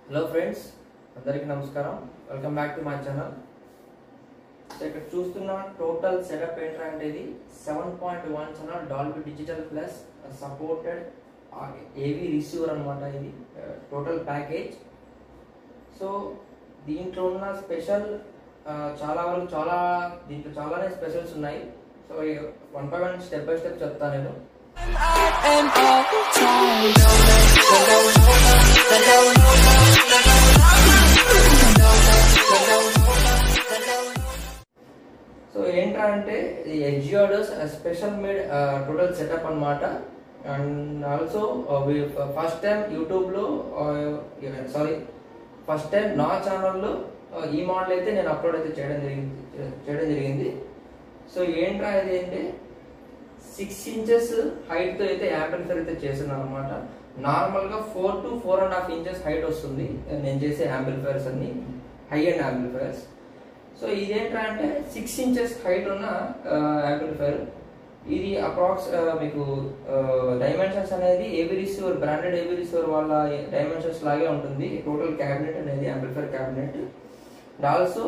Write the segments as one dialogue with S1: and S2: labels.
S1: Hello friends అందరికీ నమస్కారం welcome back to my channel so ఇక్కడ చూస్తున్న టోటల్ సెటప్ ఏంటంటే ఇది seven point one channel Dolby digital plus supported AV receiver అనమాట ఇది టోటల్ ప్యాకేజ్ సో దీంట్లో ఉన్న స్పెషల్ చాలా వరకు చాలా దీంట్లో చాలానే స్పెషల్స్ ఉన్నాయి so one by one step by step చెప్తాను నేను
S2: and all the time.
S1: So ఏంట్రా అంటే ఇది exodus special made total setup అన్నమాట అండ్ ఆల్సో ఫస్ట్ టైం యూట్యూబ్లో సారీ ఫస్ట్ టైం నా ఛానల్లో ఈ మోడల్ అయితే నేను అప్లోడ్ అయితే చేయడం జరిగింది చేయడం జరిగింది సో ఏంట్రా ఇది అంటే సిక్స్ ఇంచెస్ హైట్తో అయితే యాంప్లిఫైర్ అయితే చేస్తున్నాను అనమాట నార్మల్గా four to four and half inches height వస్తుంది నేను చేసే యాంప్లిఫైర్స్ అన్ని హై అండ్ యాంప్లిఫైర్స్ సో ఇదేంట్రా అంటే సిక్స్ ఇంచెస్ హైట్ ఉన్న యాంప్లిఫైర్ ఇది అప్రాక్స్ మీకు డైమెన్షన్స్ అనేది AV receiver branded AV receiver వాళ్ళ డైమెన్షన్స్ లాగే ఉంటుంది టోటల్ క్యాబినెట్ అనేది amplifier cabinet and also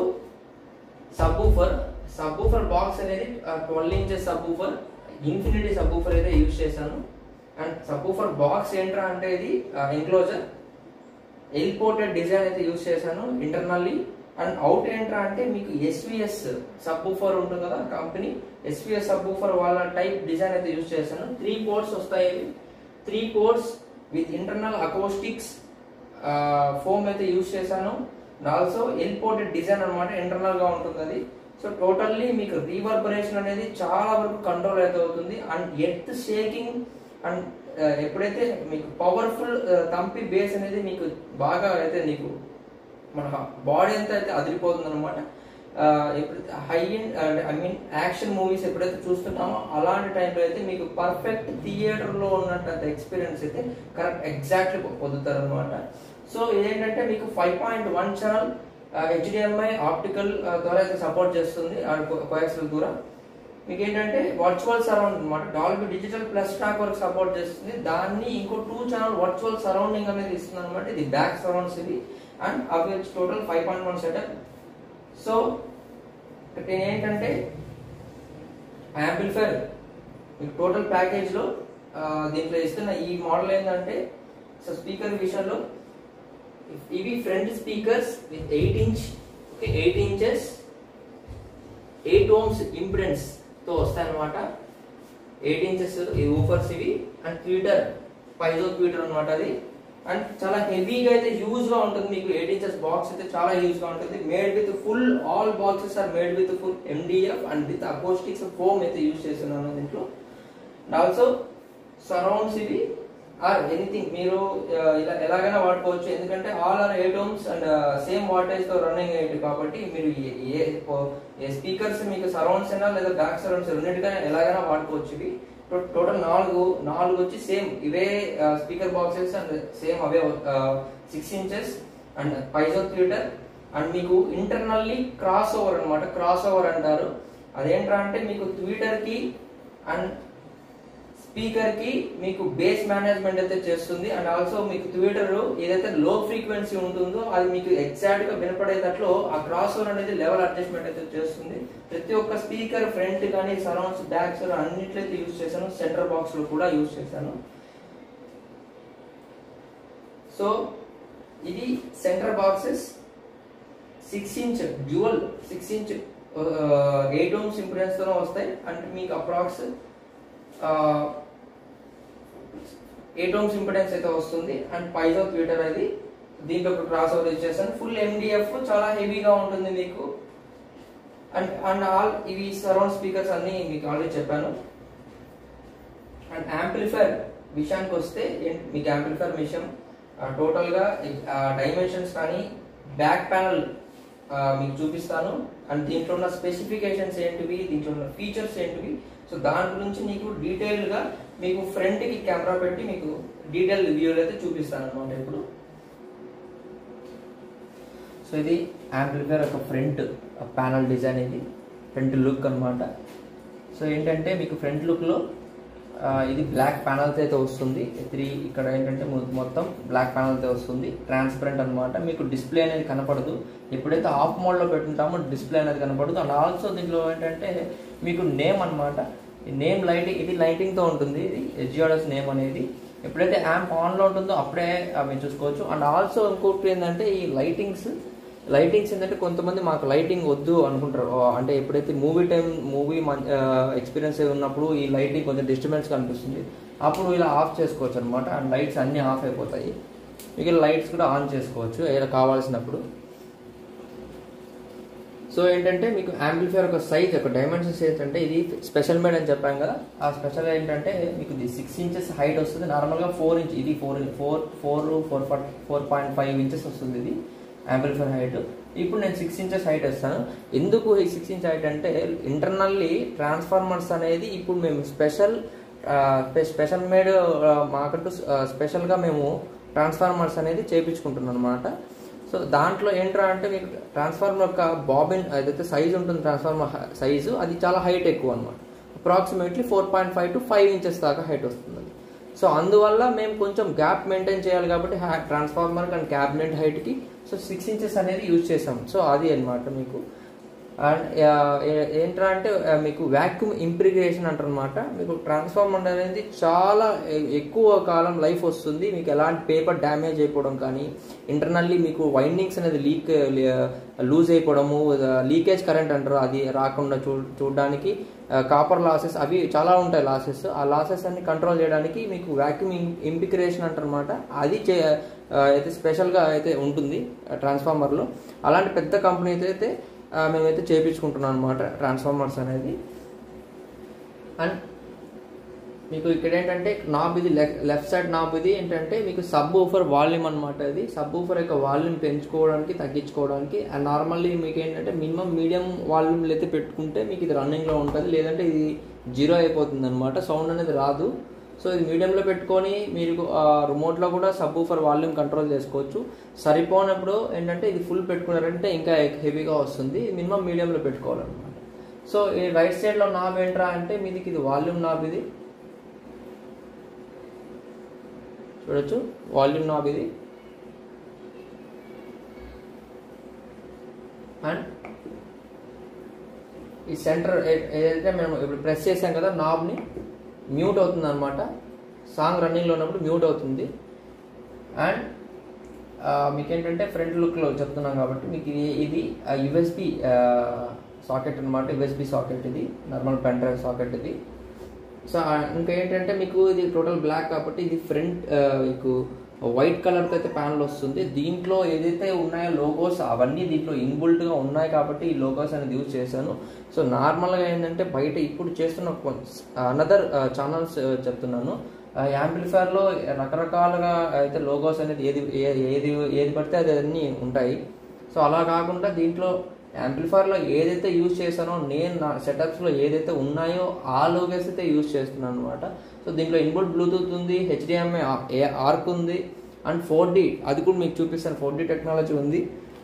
S1: subwoofer subwoofer box అనేది twelve inches subwoofer infinity subwoofer అయితే యూజ్ చేశాను అండ్ సబ్బూఫర్ బాక్స్ ఏంట్రా అంటే ఇది ఎన్క్లోజర్ ఎల్పోర్టెడ్ డిజైన్ అయితే యూజ్ చేశాను ఇంటర్నల్లీ అండ్ అవుట్ ఏంట్రా అంటే మీకు ఎస్విఎస్ సబ్బూఫర్ ఉంటుంది కదా కంపెనీ ఎస్విఎస్ సబ్బూఫర్ వాళ్ళ టైప్ డిజైన్ అయితే యూజ్ చేశాను త్రీ పోర్ట్స్ వస్తాయి ఇవి three ports with internal acoustics foam అయితే యూజ్ చేశాను ఆల్సో ఎల్పోర్టెడ్ డిజైన్ అనమాట ఇంటర్నల్ గా ఉంటుంది అది సో టోటల్లీ మీకు రీవర్బరేషన్ అనేది చాలా వరకు కంట్రోల్ అయితే అవుతుంది అండ్ ఎర్త్ షేకింగ్ అండ్ ఎప్పుడైతే మీకు పవర్ఫుల్ తంపి బేస్ అనేది మీకు బాగా అయితే నీకు మన బాడీ అంతా అయితే అదిరిపోతుంది అనమాట ఎప్పుడైతే high I mean action movies ఎప్పుడైతే చూస్తుంటామో అలాంటి టైంలో అయితే మీకు పర్ఫెక్ట్ థియేటర్లో ఉన్నట్టు ఎక్స్పీరియన్స్ అయితే కరెక్ట్ ఎగ్జాక్ట్లీ పొందుతారు అనమాట సో ఇదేంటంటే మీకు five point one channel HDMI optical ద్వారా అయితే సపోర్ట్ చేస్తుంది కోయాక్సల్ ద్వారా మీకు ఏంటంటే వర్చువల్ సరౌండ్ అనమాట డాల్బీ డిజిటల్ ప్లస్ ట్రాక్ వరకు సపోర్ట్ చేస్తుంది దాన్ని ఇంకో టూ ఛానల్ వర్చువల్ సరౌండింగ్ అనేది ఇస్తుంది అనమాట ఇది బ్యాక్ సరౌండ్స్ ఇది అండ్ అవి వచ్చి total five point one setup so ఇక్కడ ఏంటంటే యాంప్లిఫైర్ మీకు టోటల్ ప్యాకేజ్లో దీంట్లో ఇస్తున్న ఈ మోడల్ ఏంటంటే సో స్పీకర్ విషయంలో ఇవి front speakers with eight inch okay eight inches eight ohms impedance తో వస్తాయి అనమాట ఎయిట్ ఇంచెస్ ఈ ఊఫర్స్ ఇవి అండ్ ట్విటర్ పైజో ట్విటర్ అనమాట అది అండ్ చాలా హెవీగా అయితే యూజ్ గా ఉంటుంది మీకు ఎయిట్ ఇంచెస్ బాక్స్ అయితే చాలా యూజ్ గా ఉంటుంది made with full all boxes are made with full MDF and with acoustics foam అయితే యూజ్ చేస్తున్నాను దీంట్లో అండ్ ఆల్సో సరౌండ్స్ ఇవి ఆర్ ఎనీథింగ్ మీరు ఇలా ఎలాగైనా వాడుకోవచ్చు ఎందుకంటే all are eight ohms and same wattage తో రన్నింగ్ అయ్యేది కాబట్టి మీరు ఏ స్పీకర్స్ మీకు సరౌండ్స్ అయినా లేదా బ్యాక్ సరౌండ్స్ రెండింటిగా ఎలాగైనా వాడుకోవచ్చు ఇవి టోటల్ నాలుగు నాలుగు వచ్చి సేమ్ ఇవే స్పీకర్ బాక్సెస్ అండ్ సేమ్ అవే six inches and piezo theatre and మీకు ఇంటర్నల్లీ క్రాస్ ఓవర్ అనమాట క్రాస్ ఓవర్ అంటారు అదేంట్రా అంటే మీకు ట్విట్టర్ కి అండ్ స్పీకర్ కి మీకు బేస్ మేనేజ్మెంట్ అయితే చేస్తుంది అండ్ ఆల్సో మీకు ట్విట్టర్ ఏదైతే లో ఫ్రీక్వెన్సీ ఉంటుందో అది మీకు ఎగ్జాక్ట్ గా వినపడేటట్లు ఆ క్రాస్ ఓవర్ అనేది లెవెల్ అడ్జస్ట్మెంట్ అయితే చేస్తుంది ప్రతి ఒక్క స్పీకర్ ఫ్రంట్ కానీ సరౌండ్స్ బ్యాక్స్ అన్నిట్లో యూజ్ చేశాను సెంటర్ బాక్స్ లో కూడా యూజ్ చేశాను సో ఇది centre boxes six inch dual six inch eight ohms impedance తోనే వస్తాయి అండ్ మీకు అప్రాక్స్ ఎయిట్ ఓమ్స్ ఇంపిడెన్స్ అయితే వస్తుంది అండ్ పైజో ట్విటర్ అది దీంట్లో క్రాస్ ఓవర్ ఇచ్చేసాను ఫుల్ ఎండిఎఫ్ చాలా హెవీగా ఉంటుంది మీకు అండ్ అండ్ ఆల్ ఇవి సరౌండ్ స్పీకర్స్ అన్ని మీకు ఆల్రెడీ చెప్పాను అండ్ యాంప్లిఫైర్ విషయానికి వస్తే మీకు యాంప్లిఫైర్ విషయం టోటల్ గా డైమెన్షన్స్ కానీ బ్యాక్ ప్యానల్ మీకు చూపిస్తాను అండ్ దీంట్లో ఉన్న స్పెసిఫికేషన్స్ ఏంటివి దీంట్లో ఉన్న ఫీచర్స్ ఏంటివి సో దాని గురించి మీకు డీటెయిల్ గా మీకు ఫ్రంట్ కి కెమెరా పెట్టి మీకు డీటెయిల్ వీడియోలు అయితే చూపిస్తాను అనమాట ఇప్పుడు సో ఇది యాంప్లిఫైర్ ఒక ఫ్రంట్ ప్యానల్ డిజైన్ ఇది ఫ్రంట్ లుక్ అనమాట సో ఏంటంటే మీకు ఫ్రంట్ లుక్లో ఆ, ఇది బ్లాక్ ప్యానల్తో అయితే వస్తుంది త్రీ ఇక్కడ ఏంటంటే మొ- మొత్తం బ్లాక్ ప్యానల్తో వస్తుంది ట్రాన్స్పరెంట్ అన్నమాట మీకు డిస్ప్లే అనేది కనపడదు ఎప్పుడైతే ఆఫ్ మోడ్లో పెట్టుంటామో డిస్ప్లే అనేది కనపడదు అండ్ ఆల్సో దీంట్లో ఏంటంటే మీకు నేమ్ అన్నమాట ఈ నేమ్ లైటింగ్ ఇది లైటింగ్తో ఉంటుంది ఇది ఎస్జిఆర్ఎస్ నేమ్ అనేది ఎప్పుడైతే యాంప్ ఆన్లో ఉంటుందో అప్పుడే ఆ, మీరు చూసుకోవచ్చు అండ్ ఆల్సో ఇంకొకటి ఏంటంటే ఈ లైటింగ్స్ లైటింగ్స్ ఏంటంటే కొంతమంది మాకు లైటింగ్ వద్దు అనుకుంటారు ఆ, అంటే ఎప్పుడైతే మూవీ టైం మూవీ ఎక్స్పీరియన్స్ ఉన్నప్పుడు ఈ లైటింగ్ కొంచెం డిస్టర్బెన్స్ కనిపిస్తుంది అప్పుడు ఇలా ఆఫ్ చేసుకోవచ్చు అనమాట అండ్ లైట్స్ అన్నీ ఆఫ్ అయిపోతాయి మీకు లైట్స్ కూడా ఆన్ చేసుకోవచ్చు ఏదైనా కావాల్సినప్పుడు సో ఏంటంటే మీకు యాంప్లిఫైర్ ఒక సైజ్ ఒక డైమెన్షన్స్ ఏంటంటే ఇది స్పెషల్ మేడ్ అని చెప్పాం కదా ఆ స్పెషల్ ఏంటంటే మీకు ఇది సిక్స్ ఇంచెస్ హైట్ వస్తుంది నార్మల్గా ఫోర్ ఇంచ్ ఇది four four four four four point five inches వస్తుంది ఇది యాంప్లిఫైర్ హైట్ ఇప్పుడు నేను సిక్స్ ఇంచెస్ హైట్ వస్తాను ఎందుకు ఈ సిక్స్ ఇంచ్ హైట్ అంటే ఇంటర్నల్లీ ట్రాన్స్ఫార్మర్స్ అనేది ఇప్పుడు మేము స్పెషల్ స్పెషల్ మేడ్ మాకంటూ స్పెషల్గా మేము ట్రాన్స్ఫార్మర్స్ అనేది చేయించుకుంటున్నాం అనమాట సో దాంట్లో ఏంట్రా అంటే మీకు ట్రాన్స్ఫార్మర్ యొక్క బాబిన్ ఏదైతే సైజ్ ఉంటుంది ట్రాన్స్ఫార్మర్ సైజు అది చాలా హైట్ ఎక్కువ అనమాట approximately four point five to five inches దాకా హైట్ వస్తుంది అది సో అందువల్ల మేము కొంచెం గ్యాప్ మెయింటైన్ చేయాలి కాబట్టి ట్రాన్స్ఫార్మర్ అండ్ క్యాబినెట్ హైట్కి సో సిక్స్ ఇంచెస్ అనేది యూజ్ చేసాం సో అది అన్నమాట మీకు అండ్ ఏంట్రా అంటే ఆ, మీకు వ్యాక్యూమ్ ఇంప్రిగేషన్ అంటారనమాట మీకు ట్రాన్స్ఫార్మర్ అనేది చాలా ఎ- ఎక్కువ కాలం లైఫ్ వస్తుంది మీకు ఎలాంటి పేపర్ డ్యామేజ్ అయిపోవడం కానీ ఇంటర్నల్లీ మీకు వైండింగ్స్ అనేది లీక్ లూజ్ అయిపోవడము లీకేజ్ కరెంట్ అంటారు అది రాకుండా చూ చూడడానికి కాపర్ లాసెస్ అవి చాలా ఉంటాయి లాసెస్ ఆ లాసెస్ అన్ని కంట్రోల్ చేయడానికి మీకు వ్యాక్యూమ్ ఇంపిక్రేషన్ అంటారనమాట అది చే ఆ, అయితే స్పెషల్గా అయితే ఉంటుంది ట్రాన్స్ఫార్మర్లో అలాంటి పెద్ద కంపెనీ అయితే ఆ, మేమైతే చేయించుకుంటున్నాం అనమాట ట్రాన్స్ఫార్మర్స్ అనేది అండ్ మీకు ఇక్కడ ఏంటంటే నాబ్ ఇది లెఫ్ట్ సైడ్ నాబ్ ఇది ఏంటంటే మీకు సబ్ ఊఫర్ వాల్యూమ్ అనమాట ఇది సబ్ ఊఫర్ యొక్క వాల్యూమ్ పెంచుకోవడానికి తగ్గించుకోవడానికి అండ్ నార్మల్లీ మీకు ఏంటంటే మినిమం మీడియం వాల్యూమ్ అయితే పెట్టుకుంటే మీకు ఇది రన్నింగ్లో ఉంటుంది లేదంటే ఇది జీరో అయిపోతుంది అనమాట సౌండ్ అనేది రాదు సో ఇది మీడియంలో పెట్టుకొని మీరు రిమోట్లో కూడా సబ్ ఊఫర్ వాల్యూమ్ కంట్రోల్ చేసుకోవచ్చు సరిపోనప్పుడు ఏంటంటే ఇది ఫుల్ పెట్టుకున్నారంటే ఇంకా హెవీగా వస్తుంది మినిమం మీడియంలో పెట్టుకోవాలన్నమాట సో ఈ రైట్ సైడ్లో నాబ్ ఏంట్రా అంటే మీదికి ఇది వాల్యూమ్ నాబ్ ఇది చూడొచ్చు వాల్యూమ్ నాబ్ ఇది అండ్ ఈ సెంటర్ ఏదైతే మేము ఇప్పుడు ప్రెస్ చేసాం కదా నాబ్ని మ్యూట్ అవుతుంది అనమాట సాంగ్ రన్నింగ్లో ఉన్నప్పుడు మ్యూట్ అవుతుంది అండ్ మీకు ఏంటంటే ఫ్రంట్ లుక్లో చెప్తున్నాం కాబట్టి మీకు ఇది ఇది యుఎస్బి సాకెట్ అనమాట యుఎస్బి సాకెట్ ఇది నార్మల్ పెన్ డ్రైవ్ సాకెట్ ఇది సో ఇంకా ఏంటంటే మీకు ఇది టోటల్ బ్లాక్ కాబట్టి ఇది ఫ్రంట్ మీకు వైట్ కలర్తో అయితే ప్యానల్ వస్తుంది దీంట్లో ఏదైతే ఉన్నాయో లోగోస్ అవన్నీ దీంట్లో ఇన్బుల్ట్గా ఉన్నాయి కాబట్టి ఈ లోగోస్ అనేది యూజ్ చేశాను సో నార్మల్గా ఏంటంటే బయట ఇప్పుడు చేస్తున్న అనదర్ ఛానల్స్ చెప్తున్నాను యాంప్లిఫైర్లో రకరకాలుగా అయితే లోగోస్ అనేది ఏది ఏ- ఏది ఏది పడితే అది అన్నీ ఉంటాయి సో అలా కాకుండా దీంట్లో యాంప్లిఫైర్లో ఏదైతే యూజ్ చేశానో నేను నా సెటప్స్లో ఏదైతే ఉన్నాయో ఆ లోగోస్ అయితే యూజ్ చేస్తున్నాను అనమాట సో దీంట్లో ఇన్బుల్ బ్లూటూత్ ఉంది హెచ్డిఎంఐ ఆర్క్ ఉంది అండ్ ఫోర్ డి అది కూడా మీకు చూపిస్తాను ఫోర్ డి టెక్నాలజీ ఉంది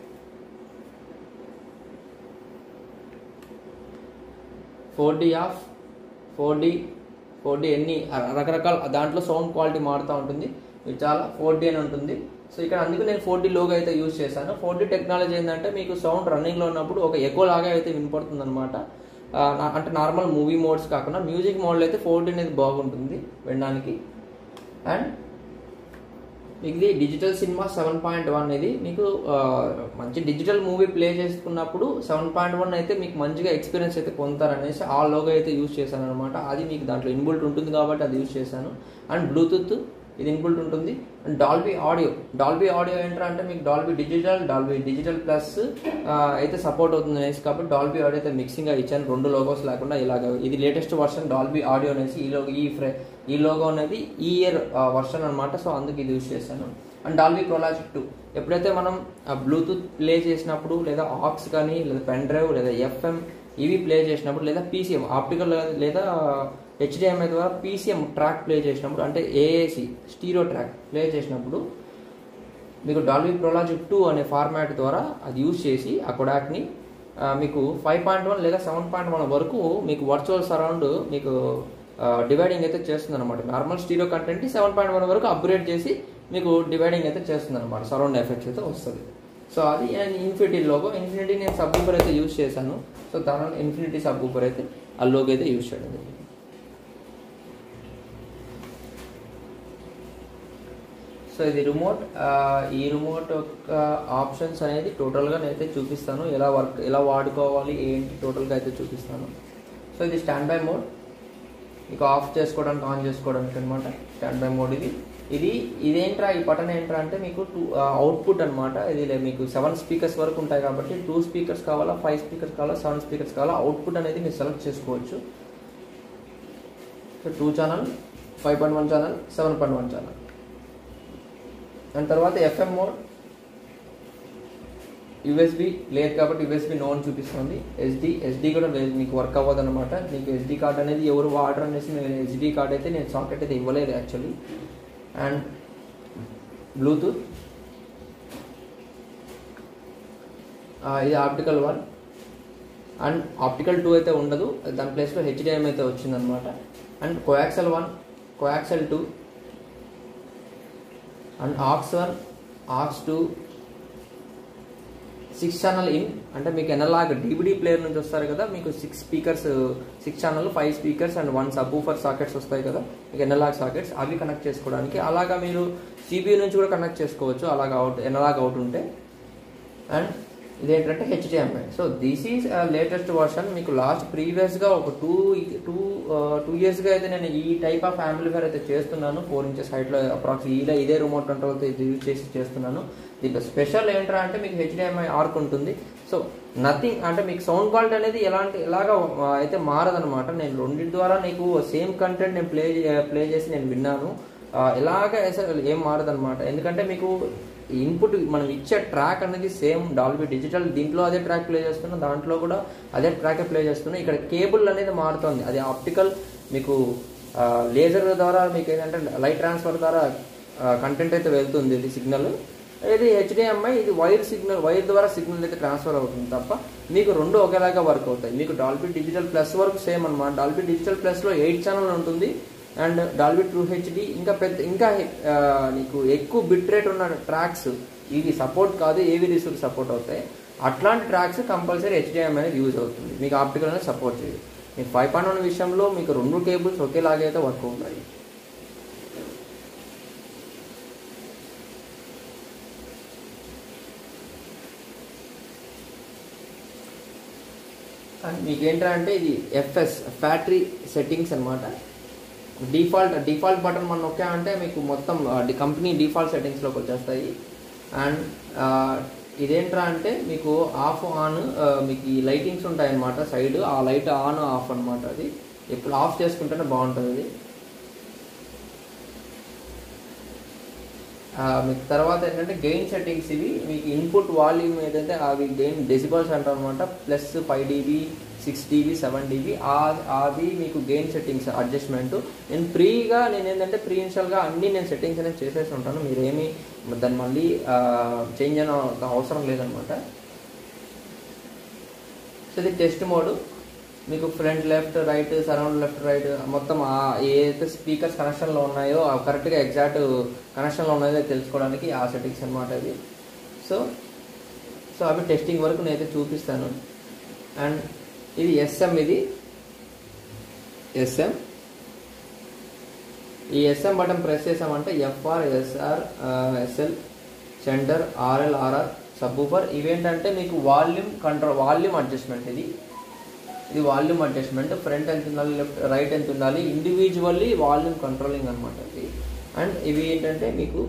S1: four D of four D four D ఎన్ని రకరకాల దాంట్లో సౌండ్ క్వాలిటీ మారుతూ ఉంటుంది ఇది చాలా ఫోర్ డి అని ఉంటుంది సో ఇక్కడ అందుకు నేను ఫోర్ డి లోగో అయితే యూజ్ చేశాను ఫోర్ డి టెక్నాలజీ ఏంటంటే మీకు సౌండ్ రన్నింగ్లో ఉన్నప్పుడు ఒక ఎకో లాగా అయితే వినపడుతుంది అనమాట అంటే నార్మల్ మూవీ మోడ్స్ కాకుండా మ్యూజిక్ మోడ్లో అయితే ఫోర్ డి అనేది బాగుంటుంది వినడానికి అండ్ మీకు ఇది digital cinema seven point one ఇది మీకు ఆ, మంచి డిజిటల్ మూవీ ప్లే చేసుకున్నప్పుడు సెవెన్ పాయింట్ వన్ అయితే మీకు మంచిగా ఎక్స్పీరియన్స్ అయితే పొందుతారనేసి ఆ లోగో అయితే యూజ్ చేశాను అనమాట అది మీకు దాంట్లో ఇన్బుల్ట్ ఉంటుంది కాబట్టి అది యూజ్ చేశాను అండ్ బ్లూటూత్ ఇది ఇన్బుల్ట్ ఉంటుంది and Dolby audio Dolby audio ఏంటంటే అంటే మీకు Dolby digital Dolby digital plus అయితే సపోర్ట్ అవుతుంది అనేసి కాబట్టి డాల్బీ ఆడియో అయితే మిక్సింగ్గా ఇచ్చాను రెండు లోగోస్ లేకుండా ఇలాగ ఇది లేటెస్ట్ వర్షన్ డాల్బీ ఆడియో అనేసి ఈ లోగో ఈ ఫ్రే ఈ లోగో అనేది ఈ ఇయర్ వర్షన్ అనమాట సో అందుకు ఇది యూజ్ చేశాను అండ్ డాల్బీ ప్రొలాజిక్ టూ ఎప్పుడైతే మనం బ్లూటూత్ ప్లే చేసినప్పుడు లేదా ఆక్స్ కానీ లేదా పెన్ డ్రైవ్ లేదా ఎఫ్ఎం ఇవి ప్లే చేసినప్పుడు లేదా పీసీఎం ఆప్టికల్ లేదా హెచ్డిఎంఐ ద్వారా పీసీఎం ట్రాక్ ప్లే చేసినప్పుడు అంటే ఏఏసి స్టీరో ట్రాక్ ప్లే చేసినప్పుడు మీకు డాల్బీ ప్రొలాజిక్ టూ అనే ఫార్మాట్ ద్వారా అది యూజ్ చేసి ఆ కొడాక్ని మీకు ఫైవ్ పాయింట్ వన్ లేదా సెవెన్ పాయింట్ వన్ వరకు మీకు వర్చువల్ సరౌండ్ మీకు డివైడింగ్ అయితే చేస్తుంది అనమాట normal stereo content seven point one వరకు అప్గ్రేడ్ చేసి మీకు డివైడింగ్ అయితే చేస్తుంది అనమాట సరౌండ్ ఎఫెక్ట్స్ అయితే వస్తుంది సో అది అండ్ ఇన్ఫినిటీ లోగో ఇన్ఫినిటీ నేను సబ్ ఊపర్ అయితే యూజ్ చేశాను సో దాని ఇన్ఫినిటీ సబ్ ఊపర్ అయితే ఆ లోగో అయితే యూజ్ చేయడం జరిగింది సో ఇది రిమోట్ ఈ రిమోట్ యొక్క ఆప్షన్స్ అనేది టోటల్గా నేనైతే చూపిస్తాను ఎలా వర్క్ ఎలా వాడుకోవాలి ఏంటి టోటల్గా అయితే చూపిస్తాను సో ఇది స్టాండ్ బై మోడ్ మీకు ఆఫ్ చేసుకోవడానికి ఆన్ చేసుకోవడానికి అనమాట స్టాండ్ బై మోడ్ ఇది ఇది ఇదేంట్రా ఈ బటన్ ఏంట్రా అంటే మీకు టూ అవుట్పుట్ అనమాట ఇది లే- మీకు సెవెన్ స్పీకర్స్ వరకు ఉంటాయి కాబట్టి టూ స్పీకర్స్ కావాలా ఫైవ్ స్పీకర్స్ కావాలా సెవెన్ స్పీకర్స్ కావాలా అవుట్పుట్ అనేది మీరు సెలెక్ట్ చేసుకోవచ్చు so two channel five point one channel seven point one channel దాని తర్వాత ఎఫ్ఎం మోడ్ యూఎస్బి లేదు కాబట్టి యూఎస్బి నో అని చూపిస్తుంది ఎస్డి ఎస్డి కూడా లేదు మీకు వర్క్ అవ్వదు అనమాట మీకు ఎస్డి కార్డ్ అనేది ఎవరు వాడరు అనేసి నేను ఎస్డి కార్డ్ అయితే నేను సాకెట్ అయితే ఇవ్వలేదు యాక్చువల్లీ అండ్ బ్లూటూత్ ఇది optical one and optical two అయితే ఉండదు దాని ప్లేస్లో హెచ్డిఎం అయితే వచ్చిందనమాట and coaxial one coaxial two and aux one aux two six channel in అంటే మీకు ఎనలాగ్ డివిడి ప్లేయర్ నుంచి వస్తారు కదా మీకు six speakers six channel five speakers and one subwoofer sockets వస్తాయి కదా మీకు ఎనలాగ్ సాకెట్స్ అవి కనెక్ట్ చేసుకోవడానికి అలాగా మీరు సిబియూ నుంచి కూడా కనెక్ట్ చేసుకోవచ్చు అలాగా అవుట్ ఎనలాగ్ అవుట్ ఉంటే అండ్ ఇదేంటంటే HDMI so this is latest version మీకు లాస్ట్ ప్రీవియస్గా ఒక టూ టూ టూ ఇయర్స్గా అయితే నేను ఈ టైప్ ఆఫ్ ఫేర్ అయితే చేస్తున్నాను ఫోర్ ఇంచెస్ హైట్లో అప్రాక్స్ ఇలా ఇదే రిమోట్ కంట్రోల్తో ఇది యూజ్ చేసి చేస్తున్నాను దీంట్లో స్పెషల్ ఏంట్రా అంటే మీకు హెచ్డిఎంఐ ఆర్క్ ఉంటుంది సో నథింగ్ అంటే మీకు సౌండ్ క్వాలిటీ అనేది ఎలాంటి ఎలాగా ఆ, అయితే మారదనమాట నేను రెండింటి ద్వారా నీకు సేమ్ కంటెంట్ నేను ప్లే ప్లే చేసి నేను విన్నాను ఆ, ఎలాగ అసలు ఏం మారదనమాట ఎందుకంటే మీకు ఇన్పుట్ మనం ఇచ్చే ట్రాక్ అనేది సేమ్ డాల్బీ డిజిటల్ దీంట్లో అదే ట్రాక్ ప్లే చేస్తున్నా దాంట్లో కూడా అదే ట్రాక్ ప్లే చేస్తున్నా ఇక్కడ కేబుల్ అనేది మారుతుంది అది ఆప్టికల్ మీకు లేజర్ ద్వారా మీకు ఏంటంటే లైట్ ట్రాన్స్ఫర్ ద్వారా కంటెంట్ అయితే వెళ్తుంది ఇది సిగ్నల్ ఇది హెచ్డిఎంఐ ఇది వైర్ సిగ్నల్ వైర్ ద్వారా సిగ్నల్ అయితే ట్రాన్స్ఫర్ అవుతుంది తప్ప మీకు రెండు ఒకేలాగా వర్క్ అవుతాయి మీకు డాల్బీ డిజిటల్ ప్లస్ వరకు సేమ్ అనమాట డాల్బీ డిజిటల్ ప్లస్లో ఎయిట్ ఛానల్ ఉంటుంది అండ్ డాల్బీ ట్రూ హెచ్డి ఇంకా పెద్ద ఇంకా ఆ, నీకు ఎక్కువ బిట్ రేట్ ఉన్న ట్రాక్స్ ఇవి సపోర్ట్ కాదు ఏవి రిసోర్స్ సపోర్ట్ అవుతాయి అట్లాంటి ట్రాక్స్ కంపల్సరీ హెచ్డిఎం అనేది యూజ్ అవుతుంది మీకు ఆప్టికల్ అనేది సపోర్ట్ చేయదు మీకు ఫైవ్ పాయింట్ వన్ విషయంలో మీకు రెండు కేబుల్స్ ఒకేలాగే అయితే వర్క్ అవుతాయి అండ్ మీకు ఏంటంటే ఇది ఎఫ్ఎస్ ఫ్యాక్టరీ సెట్టింగ్స్ అనమాట డిఫాల్ట్ డిఫాల్ట్ బటన్ మనం నొక్కామంటే మీకు మొత్తం కంపెనీ డిఫాల్ట్ సెట్టింగ్స్లోకి వచ్చేస్తాయి అండ్ ఇదేంట్రా అంటే మీకు ఆఫ్ ఆన్ మీకు ఈ లైటింగ్స్ ఉంటాయి అన్నమాట సైడ్ ఆ లైట్ ఆన్ ఆఫ్ అన్నమాట అది ఎప్పుడు ఆఫ్ చేసుకుంటేనే బాగుంటుంది అది ఆ, మీకు తర్వాత ఏంటంటే గెయిన్ సెట్టింగ్స్ ఇవి మీకు ఇన్పుట్ వాల్యూమ్ ఏదైతే అవి గెయిన్ డెసిబల్స్ అంటారు అనమాట plus five dB six dB seven dB అది మీకు గెయిన్ సెట్టింగ్స్ అడ్జస్ట్మెంట్ నేను ఫ్రీగా నేను ఏంటంటే ప్రీ ఇన్షియల్గా అన్ని నేను సెట్టింగ్స్ అనేది చేసేసి ఉంటాను మీరేమి దాన్ని మళ్ళీ చేంజ్ అయిన అవసరం లేదనమాట సో ఇది టెస్ట్ మోడ్ మీకు front left right surround left right మొత్తం ఆ ఏదైతే స్పీకర్స్ కనెక్షన్లో ఉన్నాయో అవి కరెక్ట్గా ఎగ్జాక్ట్ కనెక్షన్లో ఉన్నాయో తెలుసుకోవడానికి ఆ సెట్టింగ్స్ అనమాట ఇది సో సో అవి టెస్టింగ్ వరకు నేనైతే చూపిస్తాను అండ్ ఇది ఎస్ఎం ఇది ఎస్ఎం ఈ ఎస్ఎం బటన్ ప్రెస్ చేసామంటే FR SR SL centre RL RR subwoofer ఇవేంటంటే మీకు వాల్యూమ్ కంట్రోల్ వాల్యూమ్ అడ్జస్ట్మెంట్ ఇది ఇది వాల్యూమ్ అడ్జస్ట్మెంట్ ఫ్రంట్ ఎంత ఉండాలి లెఫ్ట్ రైట్ ఎంత ఉండాలి ఇండివిజువల్లీ వాల్యూమ్ కంట్రోలింగ్ అనమాట ఇది అండ్ ఇవి ఏంటంటే మీకు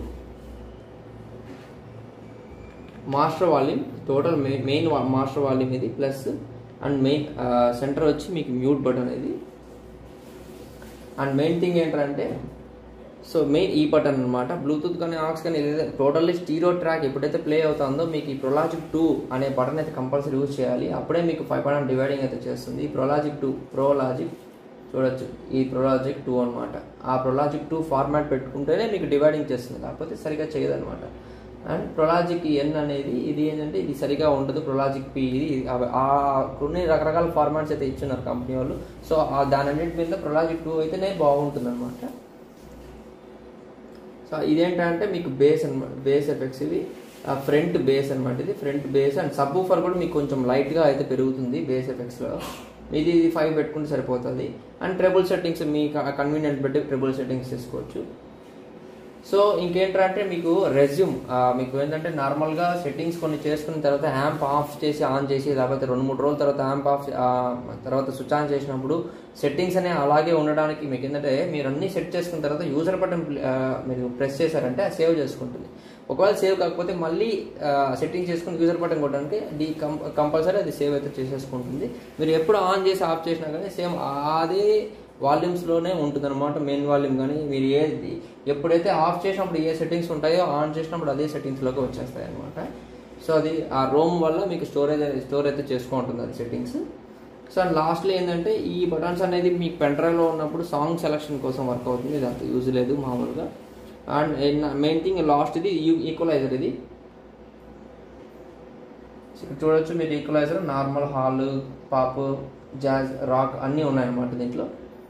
S1: master volume total main master volume ఇది ప్లస్ అండ్ మెయిన్ సెంటర్ వచ్చి మీకు మ్యూట్ బటన్ ఇది అండ్ మెయిన్ థింగ్ ఏంటంటే సో మెయిన్ ఈ బటన్ అనమాట బ్లూటూత్ కానీ ఆక్స్ కానీ ఏదైతే టోటల్లీ స్టీరో ట్రాక్ ఎప్పుడైతే ప్లే అవుతుందో మీకు ఈ ప్రొలాజిక్ టూ అనే బటన్ అయితే కంపల్సరీ యూజ్ చేయాలి అప్పుడే మీకు ఫైవ్ పాయింట్ డివైడింగ్ అయితే చేస్తుంది ఈ ప్రొలాజిక్ టూ ప్రోలాజిక్ చూడొచ్చు ఈ ప్రొలాజిక్ టూ అనమాట ఆ ప్రొలాజిక్ టూ ఫార్మాట్ పెట్టుకుంటేనే మీకు డివైడింగ్ చేస్తుంది కాకపోతే సరిగా చేయదనమాట అండ్ ప్రొలాజిక్ ఎన్ అనేది ఇది ఏంటంటే ఇది సరిగా ఉండదు ప్రొలాజిక్ పి ఇది ఇది అవ- ఆ కొన్ని రకరకాల ఫార్మాట్స్ అయితే ఇచ్చున్నారు కంపెనీ వాళ్ళు సో ఆ దాని అన్నింటి మీద ప్రొలాజిక్ టూ అయితేనే బాగుంటుంది అనమాట సో ఇదేంటంటే మీకు బేస్ అనమాట బేస్ ఎఫెక్ట్స్ ఇవి ఫ్రంట్ బేస్ అనమాట ఇది front bass and subwoofer కూడా మీకు కొంచెం లైట్గా అయితే పెరుగుతుంది బేస్ ఎఫెక్ట్స్లో ఇది ఇది ఫైవ్ పెట్టుకుంటే సరిపోతుంది అండ్ ట్రిబుల్ సెట్టింగ్స్ మీ కన్వీనియంట్ బట్టి ట్రిబుల్ సెట్టింగ్స్ చేసుకోవచ్చు సో ఇంకేంటంటే మీకు రెజ్యూమ్ మీకు ఏంటంటే నార్మల్గా సెట్టింగ్స్ కొన్ని చేసుకున్న తర్వాత యాంప్ ఆఫ్ చేసి ఆన్ చేసి లేకపోతే రెండు మూడు రోజుల తర్వాత యాంప్ ఆఫ్ ఆ, తర్వాత స్విచ్ ఆన్ చేసినప్పుడు సెట్టింగ్స్ అనేవి అలాగే ఉండడానికి మీకు ఏంటంటే మీరు అన్ని సెట్ చేసుకున్న తర్వాత యూజర్ బటన్ మీరు ప్రెస్ చేశారంటే అది సేవ్ చేసుకుంటుంది ఒకవేళ సేవ్ కాకపోతే మళ్ళీ సెట్టింగ్ చేసుకుని యూజర్ బటన్ కొట్టడానికి డి కం కంపల్సరీ అది సేవ్ అయితే చేసేసుకుంటుంది మీరు ఎప్పుడు ఆన్ చేసి ఆఫ్ చేసినా కానీ సేమ్ అదే వాల్యూమ్స్లోనే ఉంటుంది అనమాట మెయిన్ వాల్యూమ్ కానీ మీరు ఏ ఎప్పుడైతే ఆఫ్ చేసినప్పుడు ఏ సెట్టింగ్స్ ఉంటాయో ఆన్ చేసినప్పుడు అదే సెట్టింగ్స్లోకి వచ్చేస్తాయి అనమాట సో అది ఆ రోమ్ వల్ల మీకు స్టోరేజ్ స్టోర్ అయితే చేసుకుంటుంది అది సెట్టింగ్స్ సో అండ్ లాస్ట్లో ఏంటంటే ఈ బటన్స్ అనేది మీ పెన్ డ్రైవ్లో ఉన్నప్పుడు సాంగ్ సెలక్షన్ కోసం వర్క్ అవుతుంది ఇది అంత యూజ్ లేదు మామూలుగా అండ్ మెయిన్ థింగ్ లాస్ట్ ఇది ఈక్వలైజర్ ఇది ఇక్కడ చూడొచ్చు మీరు equaliser normal hall pop jazz rock అన్నీ ఉన్నాయన్నమాట దీంట్లో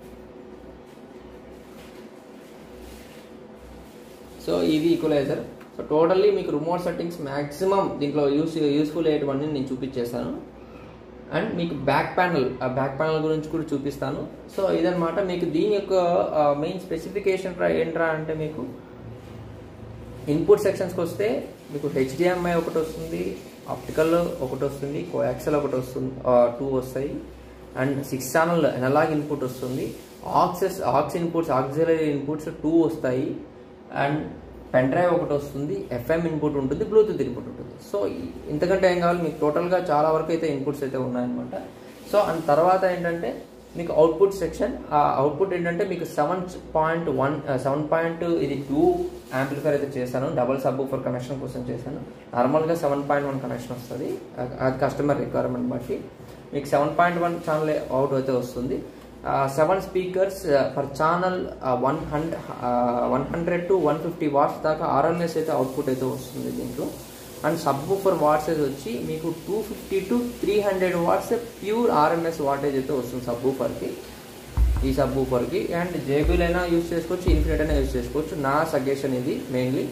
S1: సో ఇది ఈక్వలైజర్ సో టోటల్లీ మీకు రిమోట్ సెట్టింగ్స్ మ్యాక్సిమం దీంట్లో యూస్ యూస్ఫుల్ అయ్యేటివన్నీ నేను చూపించేస్తాను అండ్ మీకు బ్యాక్ ప్యానల్ ఆ బ్యాక్ ప్యానల్ గురించి కూడా చూపిస్తాను సో ఇదనమాట మీకు దీని యొక్క మెయిన్ స్పెసిఫికేషన్ ఏంట్రా అంటే మీకు ఇన్పుట్ సెక్షన్స్కి వస్తే మీకు హెచ్డిఎంఐ ఒకటి వస్తుంది ఆప్టికల్ ఒకటి వస్తుంది కోయాక్సల్ ఒకటి వస్తుంది టూ వస్తాయి and six channel analogue input వస్తుంది ఆక్సెస్ aux inputs auxiliary inputs two వస్తాయి అండ్ పెన్ డ్రైవ్ ఒకటి వస్తుంది ఎఫ్ఎం ఇన్పుట్ ఉంటుంది బ్లూటూత్ ఇన్పుట్ ఉంటుంది సో ఈ- ఇంతకంటే ఏం కావాలి మీకు టోటల్గా చాలా వరకు అయితే ఇన్పుట్స్ అయితే ఉన్నాయన్నమాట సో అండ్ తర్వాత ఏంటంటే మీకు అవుట్పుట్ సెక్షన్ ఆ అవుట్పుట్ ఏంటంటే మీకు seven point one seven point ఇది టూ యాంప్లిఫైర్ అయితే చేశాను డబల్ సబ్ ఫర్ కనెక్షన్ కోసం చేశాను నార్మల్గా సెవెన్ పాయింట్ వన్ కనెక్షన్ వస్తుంది అది- అది కస్టమర్ రిక్వైర్మెంట్ బట్టి మీకు seven point one channel out అయితే వస్తుంది seven speakers per channel one hundred one hundred to one fifty watts దాకా ఆర్ఎంఎస్ అయితే అవుట్పుట్ అయితే వస్తుంది దీంట్లో అండ్ సబ్ ఫర్ వాట్సేజ్ వచ్చి మీకు two fifty to three hundred watts pure RMS wattage అయితే వస్తుంది సబ్ ఫర్కి ఈ సబ్ ఫర్కి అండ్ జేబీల్ అయినా యూస్ చేసుకోవచ్చు ఇన్ఫినిట్ అయినా యూస్ చేసుకోవచ్చు నా సజెషన్ ఇది మెయిన్లీ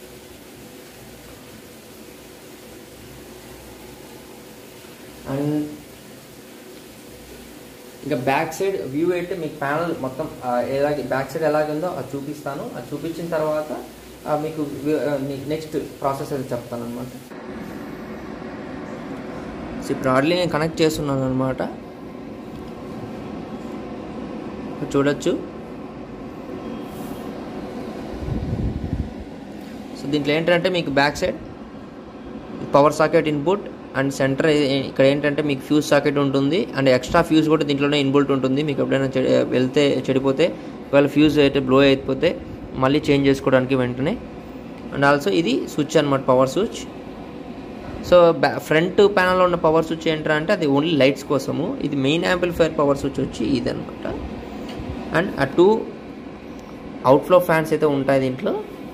S1: అండ్ ఇంకా బ్యాక్ సైడ్ వ్యూ అయితే మీకు ప్యానల్ మొత్తం ఆ, ఎలాగ బ్యాక్ సైడ్ ఎలాగుందో అది చూపిస్తాను అది చూపించిన తర్వాత ఆ, మీకు నెక్స్ట్ ప్రాసెస్ అయితే చెప్తాను అనమాట సో ఇప్పుడు ఆర్లీ నేను కనెక్ట్ చేస్తున్నాను అనమాట చూడొచ్చు సో దీంట్లో ఏంటంటే మీకు back side power socket input and centre ఇక్కడ ఏంటంటే మీకు ఫ్యూజ్ సాకెట్ ఉంటుంది అండ్ ఎక్స్ట్రా ఫ్యూజ్ కూడా దీంట్లోనే ఇన్బుల్ట్ ఉంటుంది మీకు ఎప్పుడైనా చెడి వెళ్తే చెడిపోతే ఒకవేళ ఫ్యూజ్ అయితే బ్లో అయిపోతే మళ్ళీ చేంజ్ చేసుకోవడానికి వెంటనే అండ్ ఆల్సో ఇది స్విచ్ అనమాట పవర్ స్విచ్ సో బ్యా ఫ్రంట్ ప్యానల్లో ఉన్న పవర్ స్విచ్ ఏంటంటే అంటే అది ఓన్లీ లైట్స్ కోసము ఇది మెయిన్ యాంప్లిఫైర్ పవర్ స్విచ్ వచ్చి ఇది అనమాట అండ్ ఆ టూ అవుట్ఫ్లో ఫ్యాన్స్ అయితే ఉంటాయి దీంట్లో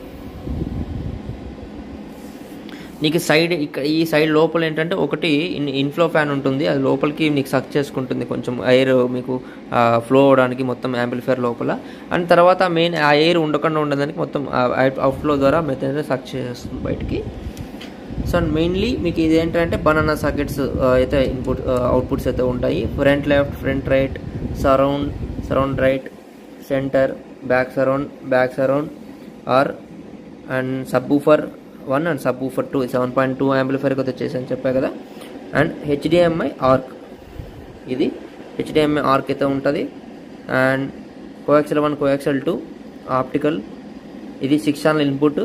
S1: నీకు సైడ్ ఇక్కడ ఈ సైడ్ లోపల ఏంటంటే ఒకటి ఇన్ ఇన్ఫ్లో ఫ్యాన్ ఉంటుంది అది లోపలికి నీకు సక్ చేసుకుంటుంది కొంచెం ఎయిర్ మీకు ఫ్లో అవడానికి మొత్తం యాంప్లిఫైర్ లోపల అండ్ తర్వాత మెయిన్ ఆ ఎయిర్ ఉండకుండా ఉండడానికి మొత్తం అవుట్ఫ్లో ద్వారా మెథడ్ సక్ చేస్తుంది బయటికి సో అండ్ మెయిన్లీ మీకు ఇది ఏంటంటే బనానా సాకెట్స్ అయితే ఇన్పుట్ అవుట్పుట్స్ అయితే ఉంటాయి front left front right surround surround right centre back surround back surround R and subwoofer one and subwoofer two seven point two యాంప్లిఫైర్కి అయితే చేశాను చెప్పా కదా అండ్ హెచ్డిఎంఐ ఆర్క్ ఇది HDMI ARC అయితే ఉంటుంది and coaxial one coaxial two optical ఇది six channel input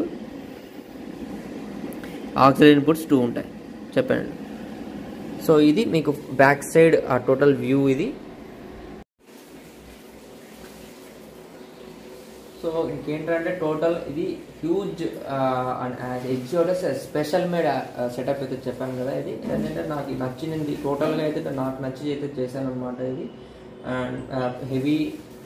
S1: oxygen inputs two ఉంటాయి చెప్పండి సో ఇది మీకు బ్యాక్ సైడ్ ఆ టోటల్ వ్యూ ఇది సో ఇంకేంటంటే టోటల్ ఇది huge edge special made setup అయితే చెప్పాను కదా ఇది ఏంటంటే నాకు నచ్చింది టోటల్గా అయితే నాకు నచ్చి అయితే చేశాను అనమాట ఇది అండ్ హెవీ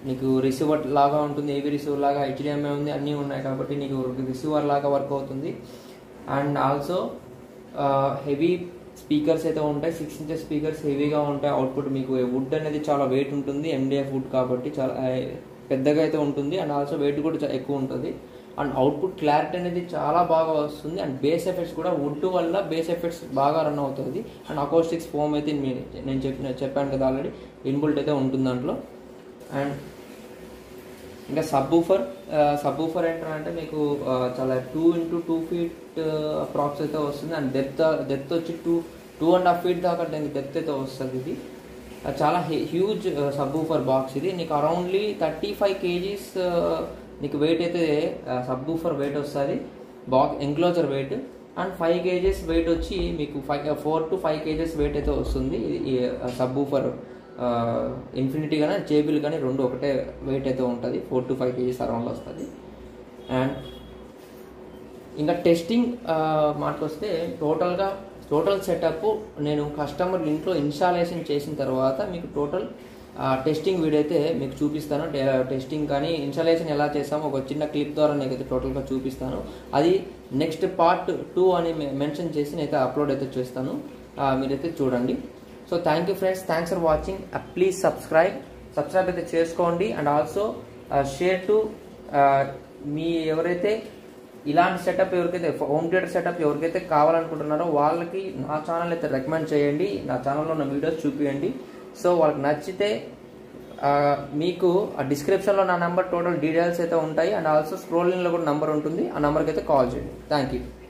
S1: నీకు రిసీవర్ లాగా ఉంటుంది ఏవి రిసీవర్ లాగా హెచ్డిఎంఐ ఉంది అన్నీ ఉన్నాయి కాబట్టి నీకు రిసీవర్ లాగా వర్క్ అవుతుంది అండ్ ఆల్సో హెవీ స్పీకర్స్ అయితే ఉంటాయి సిక్స్ ఇంచెస్ స్పీకర్స్ హెవీగా ఉంటాయి అవుట్పుట్ మీకు వుడ్ అనేది చాలా వెయిట్ ఉంటుంది ఎండిఎఫ్ వుడ్ కాబట్టి చాలా ఆ, పెద్దగా అయితే ఉంటుంది అండ్ ఆల్సో వెయిట్ కూడా చా- ఎక్కువ ఉంటుంది అండ్ అవుట్పుట్ క్లారిటీ అనేది చాలా బాగా వస్తుంది అండ్ బేస్ ఎఫెక్ట్స్ కూడా వుడ్ వల్ల బేస్ ఎఫెక్ట్స్ బాగా రన్ అవుతుంది అండ్ అకోస్టిక్స్ ఫోమ్ అయితే మీ- నేను చెప్పిన చెప్పాను కదా ఆల్రెడీ ఇన్బుల్ట్ అయితే ఉంటుంది దాంట్లో అండ్ ఇంకా సబ్ ఊఫర్ సబ్ ఊఫర్ ఏంటంటే మీకు ఆ, చాలా two into two feet approx అయితే వస్తుంది అండ్ డెప్త్ డెప్త్ వచ్చి two two and half feet దాకా దానికి డెప్త్ అయితే వస్తుంది ఇది ఆ, చాలా హ్యూజ్ సబ్ ఊఫర్ బాక్స్ ఇది నీకు అరౌండ్లీ థర్టీ ఫైవ్ కేజీస్ నీకు వెయిట్ అయితే సబ్ ఊఫర్ వెయిట్ వస్తుంది box enclosure weight and five kgs weight వచ్చి మీకు five four to five kgs weight అయితే వస్తుంది ఇది సబ్ ఊఫర్ ఇన్ఫినిటీ కానీ జేబిల్ కానీ రెండు ఒకటే వెయిట్ అయితే ఉంటుంది ఫోర్ టు ఫైవ్ కేజీస్ అరౌండ్లో వస్తుంది అండ్ ఇంకా టెస్టింగ్ మాటకు వస్తే టోటల్గా టోటల్ సెటప్ నేను కస్టమర్ ఇంట్లో ఇన్స్టాలేషన్ చేసిన తర్వాత మీకు టోటల్ టెస్టింగ్ వీడియో అయితే మీకు చూపిస్తాను టెస్టింగ్ కానీ ఇన్స్టాలేషన్ ఎలా చేస్తామో ఒక చిన్న క్లిప్ ద్వారా నేనైతే టోటల్గా చూపిస్తాను అది నెక్స్ట్ పార్ట్ టూ అని మెన్షన్ చేసి నేనైతే అప్లోడ్ అయితే చేస్తాను ఆ, మీరైతే చూడండి so thank you friends thanks for watching please subscribe subscribe అయితే చేసుకోండి అండ్ ఆల్సో షేర్ టు మీ ఎవరైతే ఇలాంటి సెటప్ ఎవరికైతే హోమ్ థియేటర్ సెటప్ ఎవరికైతే కావాలనుకుంటున్నారో వాళ్ళకి నా ఛానల్ అయితే రికమెండ్ చేయండి నా ఛానల్లో ఉన్న వీడియోస్ చూపించండి సో వాళ్ళకి నచ్చితే ఆ, మీకు ఆ డిస్క్రిప్షన్లో నా నెంబర్ టోటల్ డీటెయిల్స్ అయితే ఉంటాయి అండ్ ఆల్సో స్క్రోలింగ్లో కూడా నెంబర్ ఉంటుంది ఆ నెంబర్కి అయితే కాల్ చేయండి థ్యాంక్ యూ